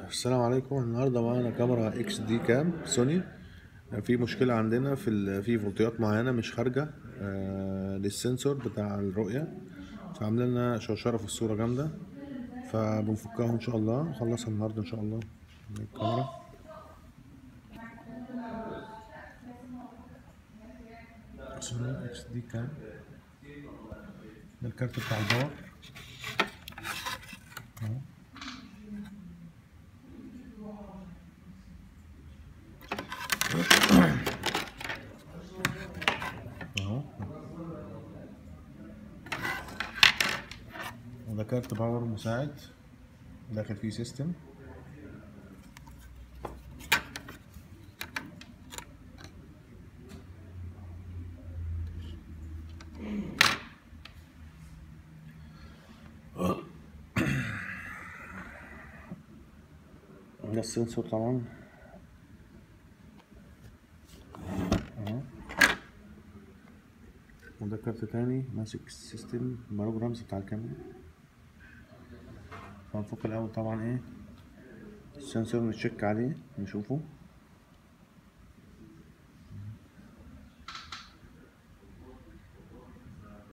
السلام عليكم النهارده معانا كاميرا اكس دي كام سوني في مشكلة عندنا في ال- في فولتيات معينة مش خارجة آه، للسنسور بتاع الرؤية فعاملين لنا شوشرة في الصورة جامدة فبنفكها ان شاء الله نخلصها النهارده ان شاء الله الكاميرا سوني اكس دي كام ده الكارت بتاع الباور اهو اهو وده كارت باور مساعد داخل فيه سيستم ده السنسور طبعا اهو وده كارت تاني ماسك السيستم بروجرامز بتاع الكاميرا فهنفك الأول طبعا ايه السنسور نتشيك عليه نشوفه